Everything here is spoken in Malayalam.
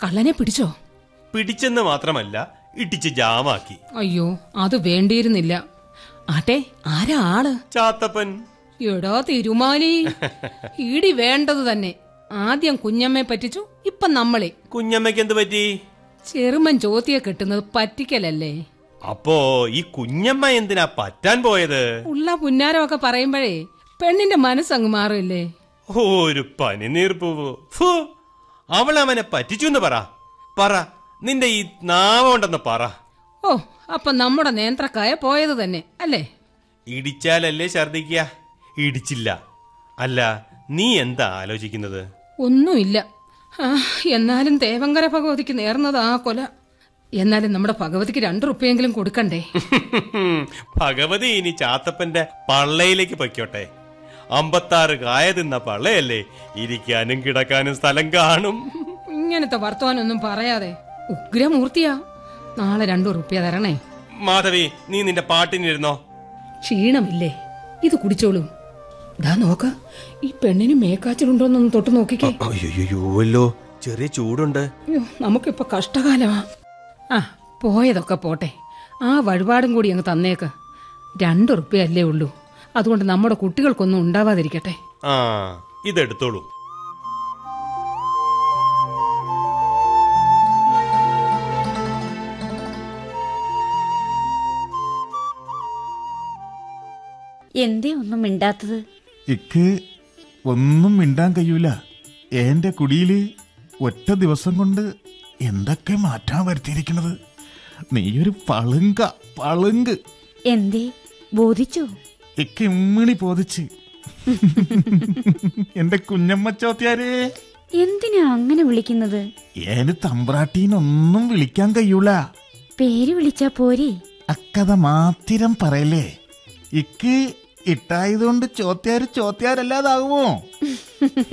കള്ളനെ പിടിച്ചോ പിടിച്ചെന്ന് മാത്രമല്ല ഇടിച്ച് ജാമാക്കി അയ്യോ അത് വേണ്ടിയിരുന്നില്ല ആട്ടെ ആരാ ആള് ചാത്തപ്പൻ എടാ തിരുമാലി ഇടി വേണ്ടത് തന്നെ ആദ്യം കുഞ്ഞമ്മയെ പറ്റിച്ചു ഇപ്പൊ നമ്മളെ കുഞ്ഞമ്മയ്ക്ക് എന്ത് പറ്റി ചെറുമൻ ചോത്തിയെ കെട്ടുന്നത് പറ്റിക്കലല്ലേ അപ്പോ ഈ കുഞ്ഞമ്മ എന്തിനാ പറ്റാൻ പോയത് ഉള്ള പുന്നാരമൊക്കെ പറയുമ്പോഴേ പെണ്ണിന്റെ മനസ്സങ്ങ് മാറില്ലേ ഒരു പനിനീർപ്പൂവ് ഫു അവൾ അവനെ പറ്റിച്ചു എന്ന് പറ പറ നിന്റെ ഈ നാവുണ്ടെന്ന് പറ ഓ അപ്പൊ നമ്മുടെ നേന്ത്രക്കായ പോയത് തന്നെ അല്ലേ ഇടിച്ചാലല്ലേ ഛർദിക്കുക ഇടിച്ചില്ല അല്ല നീ എന്താ ആലോചിക്കുന്നത് ഒന്നുമില്ല ആ, എന്നാലും ദേവങ്കര ഭഗവതിക്ക് നേർന്നത് ആ കൊല എന്നാലും നമ്മുടെ ഭഗവതിക്ക് രണ്ടു റുപ്യെങ്കിലും കൊടുക്കണ്ടേ ഭഗവതി ഇനി ചാത്തപ്പന്റെ പള്ളയിലേക്ക് പൊയ്ക്കോട്ടെ അമ്പത്താറ് കായ തിന്ന പള്ളയല്ലേ ഇരിക്കാനും കിടക്കാനും സ്ഥലം കാണും ഇങ്ങനത്തെ വർത്തമാനൊന്നും പറയാതെ ഉഗ്രമൂർത്തിയാ നാളെ രണ്ടു റുപ്യ തരണേ മാധവി നീ നിന്റെ പാട്ടിനിരുന്നോ ക്ഷീണമില്ലേ ഇത് കുടിച്ചോളൂ ദാ നോക്ക ഈ പെണ്ണിന് മേക്കാച്ചിലുണ്ടോന്നൊന്ന് തൊട്ട് നോക്കിക്കേ അയ്യോല്ലോ ചെറിയ ചൂടുണ്ട് അയ്യോ നമുക്കിപ്പോ കഷ്ടകാലമാ ആ പോയതൊക്കെ പോട്ടെ ആ വഴിപാടും കൂടി അങ്ങ് തന്നേക്ക് രണ്ടു റുപ്യ അല്ലേ ഉള്ളൂ അതുകൊണ്ട് നമ്മുടെ കുട്ടികൾക്കൊന്നും ഉണ്ടാവാതിരിക്കട്ടെ ആ ഇതെടുത്തോളൂ എന്തേ ഒന്നും മിണ്ടാത്തത് ഇക്ക് ഒന്നും മിണ്ടാൻ കഴിയൂല എന്റെ കുടിയില് ഒറ്റ ദിവസം കൊണ്ട് എന്തൊക്കെ മാറ്റാൻ വരുത്തിയിരിക്കണത് നീയൊരു പളുങ്ക പളുങ്ക് എന്തേ ബോധിച്ചോ ഇക്ക് ഇമ്മിണി പോതിച്ച് എന്റെ കുഞ്ഞമ്മ ചോത്തിയാരേ എന്തിനാ അങ്ങനെ വിളിക്കുന്നത് ഏന് തമ്പ്രാട്ടീനൊന്നും വിളിക്കാൻ കഴിയൂല പേര് വിളിച്ചാ പോരെ അക്കഥ മാത്തിരം പറയല്ലേ ഇക്ക് ഇട്ടായതുകൊണ്ട് ചോത്തിയാര് ചോത്തിയാരല്ലാതാകുമോ